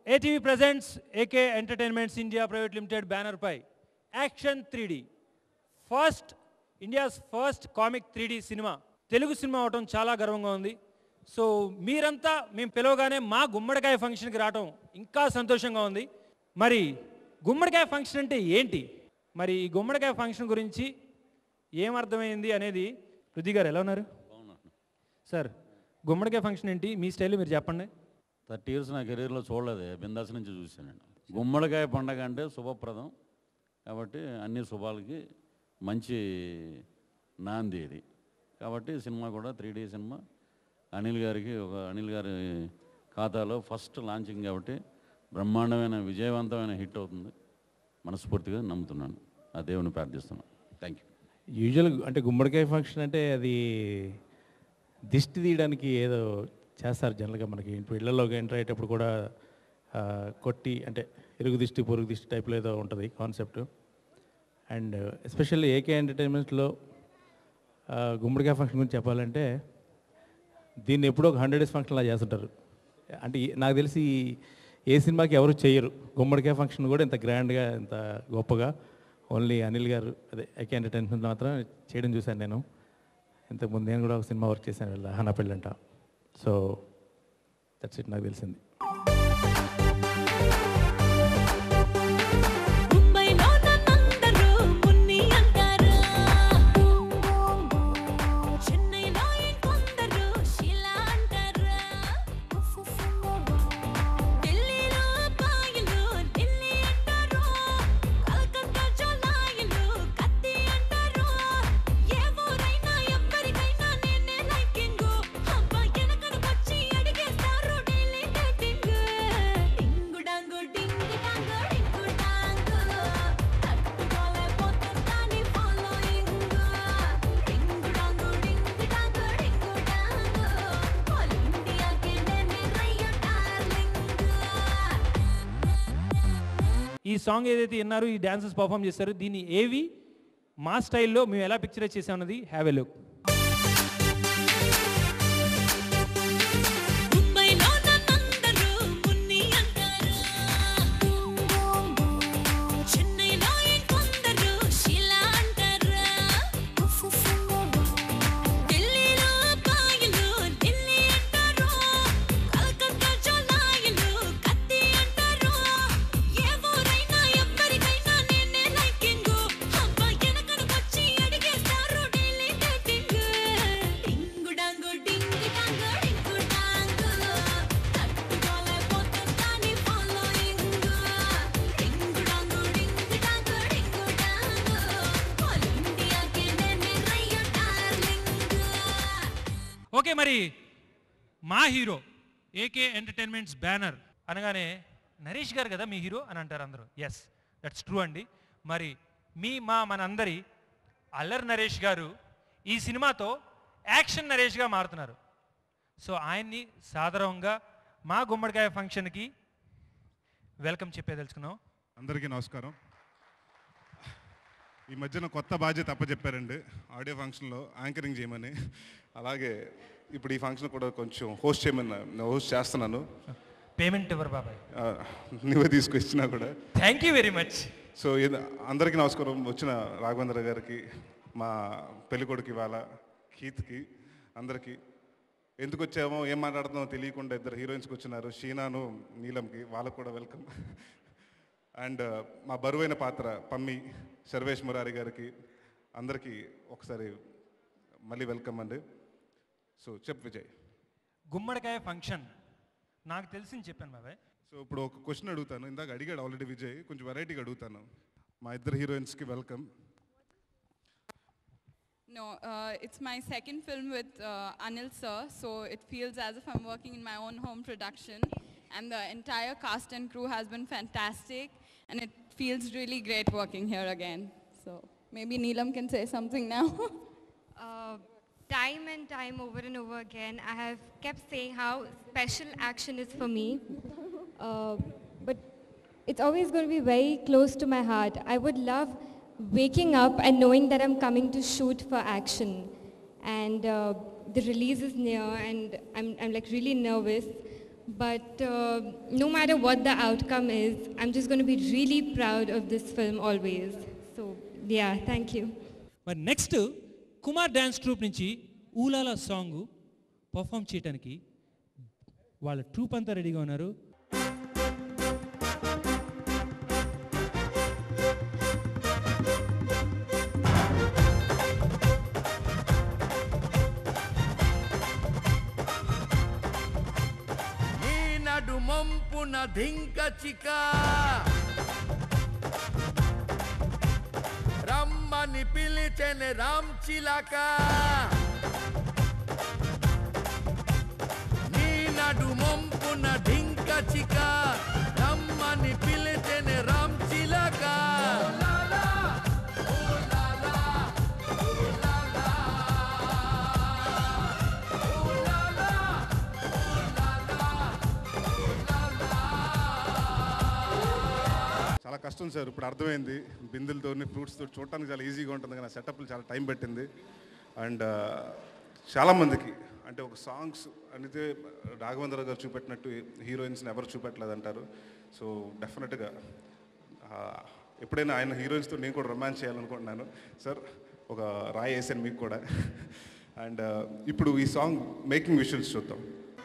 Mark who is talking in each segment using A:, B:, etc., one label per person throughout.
A: ATV presents AK entertainments India private limited బ్యానర్పై action three first India's first comic three cinema Telugu cinema అవటం చాలా గర్వంగా ఉంది so మీరంతా మేము పిలవగానే మా గుమ్మడికాయ ఫంక్షన్కి రావటం ఇంకా సంతోషంగా ఉంది మరి గుమ్మడికాయ ఫంక్షన్ అంటే ఏంటి మరి ఈ గుమ్మడికాయ ఫంక్షన్ గురించి ఏమర్థమైంది అనేది పృథ్వీ గారు ఎలా ఉన్నారు సార్ గుమ్మడికాయ ఫంక్షన్ ఏంటి మీ స్టైల్ మీరు చెప్పండి
B: థర్టీ ఇయర్స్ నా కెరీర్లో చూడలేదు బిందాస్ నుంచి చూశాను గుమ్మడికాయ పండగ అంటే శుభప్రదం కాబట్టి అన్ని శుభాలకి మంచి నాంది ఇది కాబట్టి సినిమా కూడా త్రీ డీ సినిమా అనిల్ గారికి ఒక అనిల్ గారి ఖాతాలో ఫస్ట్ లాంచింగ్ కాబట్టి బ్రహ్మాండమైన విజయవంతమైన హిట్ అవుతుంది మనస్ఫూర్తిగా నమ్ముతున్నాను ఆ దేవుని ప్రార్థిస్తున్నాను థ్యాంక్ యూ
C: యూజువల్ అంటే గుమ్మడికాయ ఫంక్షన్ అంటే అది దిష్టి తీయడానికి ఏదో చేస్తారు జనరల్గా మనకి ఇంటి ఇళ్లలోకి ఎంటర్ అయ్యేటప్పుడు కూడా ఆ, కొట్టి అంటే ఎరుగు దిష్టి పొరుగు దిష్టి టైప్లో ఏదో ఉంటుంది కాన్సెప్ట్ అండ్ ఎస్పెషల్లీ ఏకే ఎంటర్టైన్మెంట్స్లో గుమ్మడికాయ ఫంక్షన్ గురించి చెప్పాలంటే దీన్ని ఎప్పుడో ఒక హండ్రెడ్ డేస్ ఫంక్షన్ అలా చేస్తుంటారు అంటే ఈ- నాకు తెలిసి ఏ సినిమాకి ఎవరు చేయరు గుమ్మడికాయ ఫంక్షన్ కూడా ఇంత గ్రాండ్గా ఇంత గొప్పగా ఓన్లీ అనిల్ గారు అదే ఏకే ఎంటర్టైన్మెంట్ మాత్రం చేయడం చూశాను నేను ఇంతకుముందు నేను కూడా ఒక సినిమా వర్క్ చేశాను వీళ్ళ హనా పెళ్ళంట సో దట్స్ ఇట్ నాకు తెలిసింది
D: ముంబైలో నన్నందరూ మున్ని అంటారు చెన్నైలో ఇంకొందరు శిలా అంటారు ఢిల్లీలో అబ్బాయిలు ఢిల్లీ అంటారు కలకత్తా జోలాయిలు కత్తి అంటారు ఏ ఊరైనా ఎవ్వరికైనా నేనే లైకింగ్ అబ్బాయి వెనకనకొచ్చి అడిగేస్తారు డైలీ డేటింగ్ డింగు డాంగు డింగు డాంగు డింగు డాంగు తట్టుకోలేకపోతుందా నీ ఫాలోయింగ్ డింగు డాంగు డింగు డాంగు డింగు డాంగు ఆల్ ఇండియాకి నేనే రయ్య డార్లింగ్
A: ఈ సాంగ్ ఏదైతే విన్నారో ఈ డాన్సెస్ పర్ఫామ్ చేశారు దీన్ని ఏవి మా స్టైల్లో మేము ఎలా పిక్చరైజ్ చేసామన్నది హ్యావ్ ఎ లుక్
D: ముంబైలో నన్నందరూ మున్ని అంటారు చెన్నైలో ఇంకొందరు శిలా అంటారు ఢిల్లీలో అబ్బాయిలు ఢిల్లీ అంటారు కలకత్తా జోలాయిలు కత్తి అంటారు ఏ ఊరైనా ఎవ్వరికైనా నేనే లైకింగ్ అబ్బాయి వెనకనకొచ్చి అడిగేస్తారు డైలీ డేటింగ్ డింగు డాంగు డింగు డాంగు డింగు డాంగు తట్టుకోలేకపోతుందా నీ ఫాలోయింగ్ డింగు డాంగు డింగు డాంగు డింగు డాంగు ఆల్ ఇండియాకి నేనే రయ్య డార్లింగ్
A: ఓకే మరి మా హీరో ఏకే ఎంటర్టైన్మెంట్స్ బ్యానర్ అనగానే నరేష్ గారు కదా మీ హీరో అని అంటారు అందరూ ఎస్ దట్స్ ట్రూ అండి మరి మీ మా మనందరి అల్లరి నరేష్ గారు ఈ సినిమాతో యాక్షన్ నరేష్గా మారుతున్నారు సో ఆయన్ని సాదరంగా మా గుమ్మడికాయ ఫంక్షన్కి వెల్కమ్ చెప్పేదలుచుకున్నాం
E: అందరికీ నమస్కారం ఈ మధ్యన కొత్త బాధ్యత అప్పచెప్పారండి ఆడియో ఫంక్షన్లో యాంకరింగ్ చేయమని అలాగే ఇప్పుడు ఈ ఫంక్షన్ కూడా కొంచెం హోస్ట్ చేయమని నేను హోస్ట్ చేస్తున్నాను
A: పేమెంట్ ఇవ్వరు బాబాయ్
E: ఆ, నువ్వే తీసుకొచ్చినా కూడా
A: thank you very much
E: so ఇది అందరికీ నమస్కారం వచ్చిన రాఘవేంద్ర గారికి మా పెళ్ళికొడుకు ఇవాళ కీత్కి అందరికీ ఎందుకు వచ్చామో ఏం మాట్లాడుతున్నామో తెలియకుండా ఇద్దరు హీరోయిన్స్కి వచ్చినారు షీనాను నీలంకి వాళ్ళకు కూడా వెల్కమ్ అండ్ మా బరువైన పాత్ర పమ్మి సర్వేష్ మురారి గారికి అందరికీ ఒకసారి మళ్ళీ వెల్కమ్ అండి సో చెప్ విజయ్
A: గుమ్మడికాయ ఫంక్షన్ నాకు తెలిసింది చెప్పాను బాబాయ్
E: సో ఇప్పుడు ఒక క్వశ్చన్ అడుగుతాను ఇందాక అడిగాడు ఆల్రెడీ విజయ్ కొంచెం వెరైటీగా అడుగుతాను మా ఇద్దరు హీరోయిన్స్కి welcome
F: No, uh, it's my second film with uh, Anil sir, so it feels as if I'm working in my own home production. And the entire cast and crew has been fantastic, and it feels really great working here again. So maybe Neelam can say something now.
G: Uh, time and time over and over again, I have kept saying how special action is for me. Uh, but it's always going to be very close to my heart. I would love waking up and knowing that I'm coming to shoot for action. And uh, the release is near and I'm, I'm like really nervous. But uh, no matter what the outcome is, I'm just going to be really proud of this film always. So, yeah, thank you.
A: మరి next Kumar dance troupe నుంచి ooh la la song perform చేయడానికి వాళ్ళ troupe అంతా రెడీగా ఉన్నారు
H: నీ నడుమంపున ధింక చిక రమ్మని పిలిచెని రామ్ చిలక నీ నడుమంపున ధింక చిక రమ్మని పిలిచెని రామ్ చిలక
E: చాలా కష్టం సార్ ఇప్పుడు అర్థమైంది బిందులతో ఫ్రూట్స్తో చూడటానికి చాలా ఈజీగా ఉంటుంది కానీ సెటప్లు చాలా టైం పట్టింది అండ్ చాలామందికి అంటే ఒక సాంగ్స్ అనేది రాఘవేంద్ర గారు చూపెట్టినట్టు హీరోయిన్స్ని ఎవరు చూపెట్టలేదు అంటారు సో డెఫినెట్గా ఎప్పుడైనా ఆయన హీరోయిన్స్తో నేను కూడా రొమాన్స్ చేయాలనుకుంటున్నాను సార్ ఒక రాయి వేసాను మీకు కూడా అండ్ ఇప్పుడు ఈ సాంగ్ మేకింగ్ విషువల్స్ చూద్దాం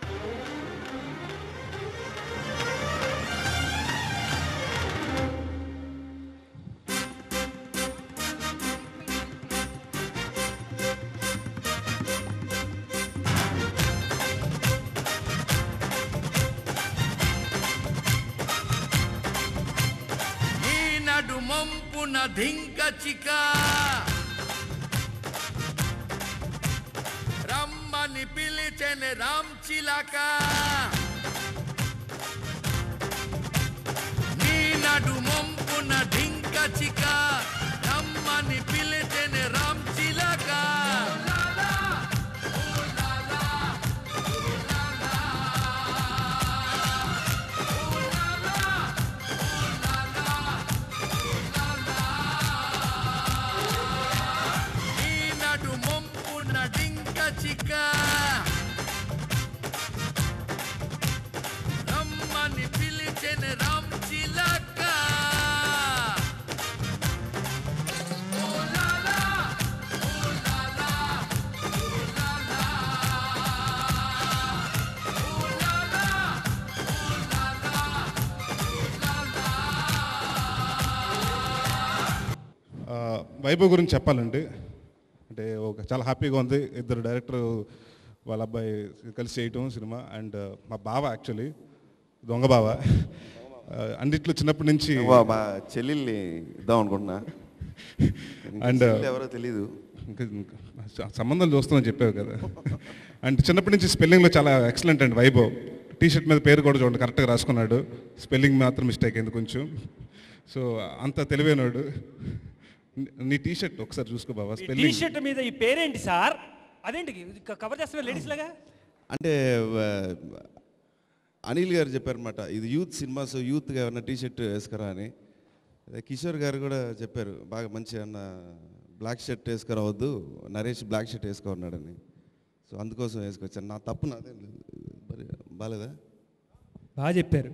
H: నీ నడుమంపున ధింక చిక రమ్మని పిలిచెని రామ్ చిలక నీ నడుమంపున ధింక చిక రమ్మని పిలిచెని రామ్ చిలక నీ నడుమంపున ధింక చిక రమ్మని పిలిచెని రామ్ చిలక
E: ఆ, వైభవ్ గురించి చెప్పాలండి అంటే ఒక చాలా హ్యాపీగా ఉంది ఇద్దరు డైరెక్టర్ వాళ్ళ అబ్బాయి కలిసి చేయటం సినిమా అండ్ మా బావ యాక్చువల్లీ దొంగ బావ ఆ, అన్నిట్లో చిన్నప్పటి నుంచి
I: వా- మా చెల్లెల్ని ఇద్దాం అనుకుంటున్నా
E: And,
I: అండ్ ఎవరో తెలీదు
E: ఇంకా ఇంకా సంబంధాలు చూస్తామని చెప్పావు కదా అండ్ చిన్నప్పటి నుంచి స్పెల్లింగ్లో చాలా ఎక్సలెంట్ అండి వైభవ్ టీ షర్ట్ మీద పేరు కూడా చూడండి కరెక్ట్గా రాసుకున్నాడు స్పెల్లింగ్ మాత్రం మిస్టేక్ అయింది కొంచెం సో అంత తెలివైనడు నీ టీ షర్ట్ ఒకసారి చూసుకో బాబా
A: టీ
E: స్పెల్లింగ్
A: షర్ట్ మీద ఈ పేరేంటి సార్ అదేంటి ఇది కవర్ చేస్తున్న లేడీస్ లాగా
I: అంటే ఆ, అనిల్ గారు చెప్పారనమాట ఇది యూత్ సినిమా సో యూత్గా ఏమన్నా టీ షర్ట్ వేసుకురా అని అదే కిషోర్ గారు కూడా చెప్పారు బాగా మంచి అన్న బ్లాక్ షర్ట్ వేసుకురావద్దు నరేష్ బ్లాక్ షర్ట్ వేసుకోన్నాడని సో అందుకోసం వేసుకొచ్చాను నా తప్పు నాదే మరి బాలేదా
A: బాగా చెప్పారు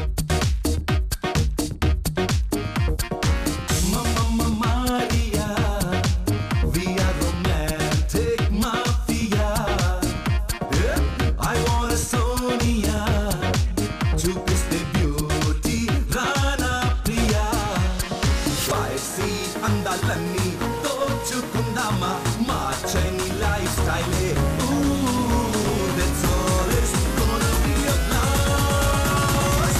J: అందాలన్నీ దోచుకుందామా మార్చని లైఫ్ స్టైలే That's all it's gonna be a blast.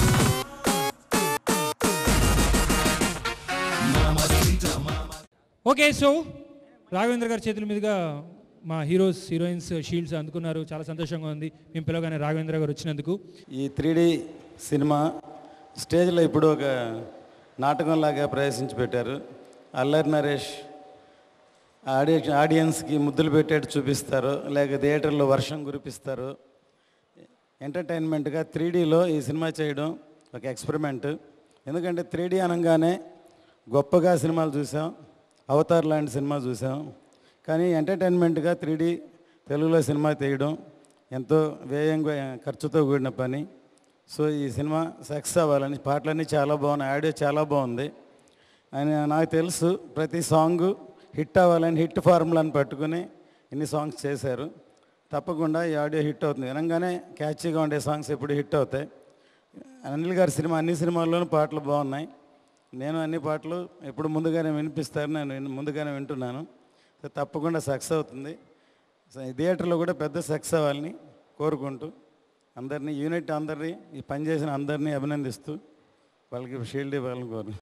J: Mamacita, mama.
A: Okay so Raghavendra గారి చేతుల మీదుగా మా హీరోస్ హీరోయిన్స్ షీల్డ్స్ అందుకున్నారు చాలా సంతోషంగా ఉంది మేము పిలవగానే రాఘవేంద్ర గారు వచ్చినందుకు
K: ఈ త్రీ సినిమా స్టేజ్లో ఇప్పుడు ఒక నాటకంలాగా ప్రవేశించి పెట్టారు అల్లరి నరేష్ ఆడియ ఆడియన్స్కి ముద్దులు పెట్టేట్టు చూపిస్తారు లేక థియేటర్లో వర్షం కురిపిస్తారు ఎంటర్టైన్మెంట్గా త్రీ డీలో ఈ సినిమా చేయడం ఒక ఎక్స్పెరిమెంట్ ఎందుకంటే త్రీ డీ అనగానే గొప్పగా సినిమాలు చూసాం అవతార్ లాంటి సినిమా చూసాం కానీ ఎంటర్టైన్మెంట్గా త్రీ డీ తెలుగులో సినిమా తీయడం ఎంతో వ్యయంగా ఖర్చుతో కూడిన పని సో ఈ సినిమా సక్సెస్ అవ్వాలని పాటలన్నీ చాలా బాగున్నాయి ఆడియో చాలా బాగుంది ఆయన నాకు తెలుసు ప్రతి సాంగ్ హిట్ అవ్వాలని హిట్ ఫార్ములాని పట్టుకుని ఇన్ని సాంగ్స్ చేశారు తప్పకుండా ఈ ఆడియో హిట్ అవుతుంది వినంగానే క్యాచీగా ఉండే సాంగ్స్ ఎప్పుడు హిట్ అవుతాయి అనిల్ గారి సినిమా అన్ని సినిమాల్లోనూ పాటలు బాగున్నాయి నేను అన్ని పాటలు ఎప్పుడు ముందుగానే వినిపిస్తారు నేను విన్- ముందుగానే వింటున్నాను సో తప్పకుండా సక్సెస్ అవుతుంది సో ఈ థియేటర్లో కూడా పెద్ద సక్సెస్ అవ్వాలని కోరుకుంటూ అందరినీ యూనిట్ అందరినీ ఈ పనిచేసిన అందరినీ అభినందిస్తూ వాళ్ళకి షీల్డ్ ఇవ్వాలని కోరు